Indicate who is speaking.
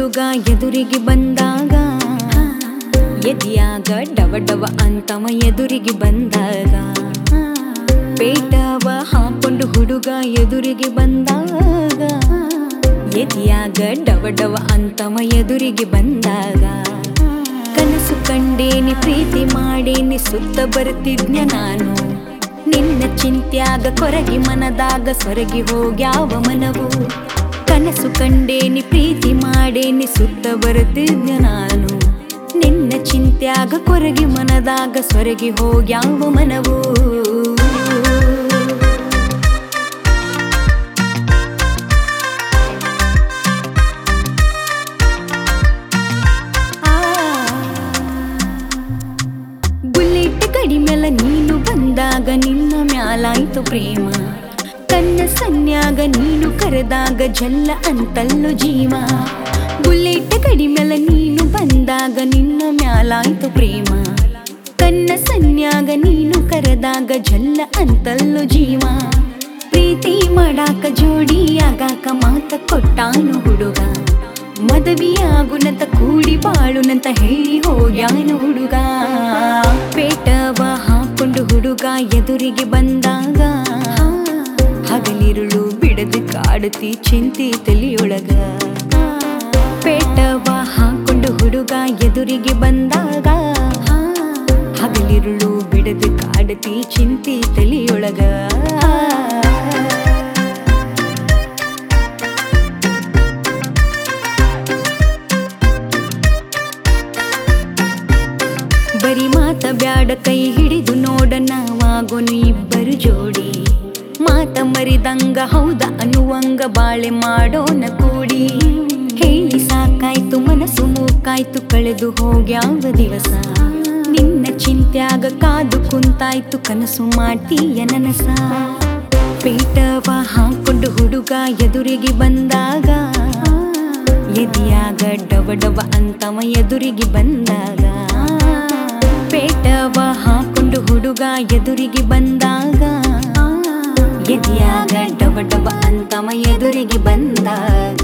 Speaker 1: ಹುಡುಗ ಎದುರಿಗೆ ಬಂದಾಗ ಎದಿಯಾಗ ಡವ ಡವ ಅಂತವ ಎದುರಿಗೆ ಬಂದಾಗ ಪೇಟವ ಹಾಕೊಂಡು ಹುಡುಗ ಎದುರಿಗೆ ಬಂದಾಗ ಎದಿಯಾಗ ಡವ ಡವ ಅಂತವ ಎದುರಿಗೆ ಬಂದಾಗ ಕನಸು ಕಂಡೇನಿ ಪ್ರೀತಿ ಮಾಡೇನಿ ಸುತ್ತ ಬರ್ತಿದ್ನ ನಾನು ನಿನ್ನ ಚಿಂತ್ಯಾಗ ಕೊರಗಿ ಮನದಾಗ ಸೊರಗಿ ಹೋಗ್ಯಾವ ಮನವು ಕನಸು ಕಂಡೇನಿ ಪ್ರೀತಿ ಮಾಡೇನಿ ಸುತ್ತ ಬರ್ತಿದ್ನ ನಾನು ನಿನ್ನ ಚಿಂತ್ಯಾಗ ಕೊರಗಿ ಮನದಾಗ ಸೊರಗಿ ಹೋಗ್ಯಾವ ಮನವು ಬುಲೆಟ್ ಕಡಿಮೆಲ ನೀನು ಬಂದಾಗ ನಿನ್ನ ಮ್ಯಾಲಾಯ್ತು ಪ್ರೇಮ ಕನ್ನ ಸನ್ಯಾಗ ನೀನು ಕರೆದಾಗ ಜಲ್ಲ ಅಂತಲ್ಲು ಜೀವ ಬುಲೆಟ್ ಕಡಿಮೆಲ ನೀನು ಬಂದಾಗ ನಿನ್ನ ಮ್ಯಾಲಾಯ್ತು ಪ್ರೇಮ ಕನ್ನ ಸನ್ಯಾಗ ನೀನು ಕರೆದಾಗ ಜಲ್ಲ ಅಂತಲ್ಲು ಜೀವ ಪ್ರೀತಿ ಮಾಡಾಕ ಜೋಡಿ ಆಗಾಕ ಮಾತ ಕೊಟ್ಟಾನು ಹುಡುಗ ಮದವಿಯಾಗುನಂತ ಕೂಡಿ ಬಾಳುನಂತ ಹೇಳಿ ಹೋಗ್ಯಾನು ಹುಡುಗ ಪೇಟವ ಹಾಕೊಂಡು ಹುಡುಗ ಎದುರಿಗೆ ಬಂದಾಗ ಹಗಲಿರುಳು ಬಿಡದು ಕಾಡುತ್ತಿ ಚಿಂತಿ ತಲಿಯೊಳಗ ಪೇಟವ ಹಾಕೊಂಡು ಹುಡುಗ ಎದುರಿಗೆ ಬಂದಾಗ ಹಗಲಿರುಳು ಬಿಡದು ಕಾಡುತ್ತಿ ಚಿಂತಿ ತಲಿಯೊಳಗ ಬರಿ ಮಾತ ಬ್ಯಾಡ ಕೈ ಹಿಡಿದು ನೋಡ ನಾವಾಗೋನು ಇಬ್ಬರು ಜೋಡಿ ಮಾತ ಮರಿದಂಗ ಹೌದ ಅನ್ನುವಂಗ ಬಾಳೆ ಮಾಡೋಣ ಕೂಡಿ ಹೇಳಿ ಸಾಕಾಯ್ತು ಮನಸ್ಸು ಮೂಕಾಯ್ತು ಕಳೆದು ಹೋಗ್ಯಾವ ದಿವಸ ನಿನ್ನ ಚಿಂತ್ಯಾಗ ಕಾದು ಕುಂತಾಯ್ತು ಕನಸು ಮಾಡ್ತೀಯ ನನಸ ಪೇಟವ ಹಾಕೊಂಡು ಹುಡುಗ ಎದುರಿಗೆ ಬಂದಾಗ ಎದಿಯಾಗ ಡವ ಡವ ಅಂತವ ಎದುರಿಗೆ ಬಂದಾಗ ಪೇಟವ ಹಾಕೊಂಡು ಹುಡುಗ ಎದುರಿಗೆ ಬಂದಾಗ ಎದಿಯಾಗ ಡವ ಡವ ಅಂತವ ಎದುರಿಗೆ ಬಂದಾಗ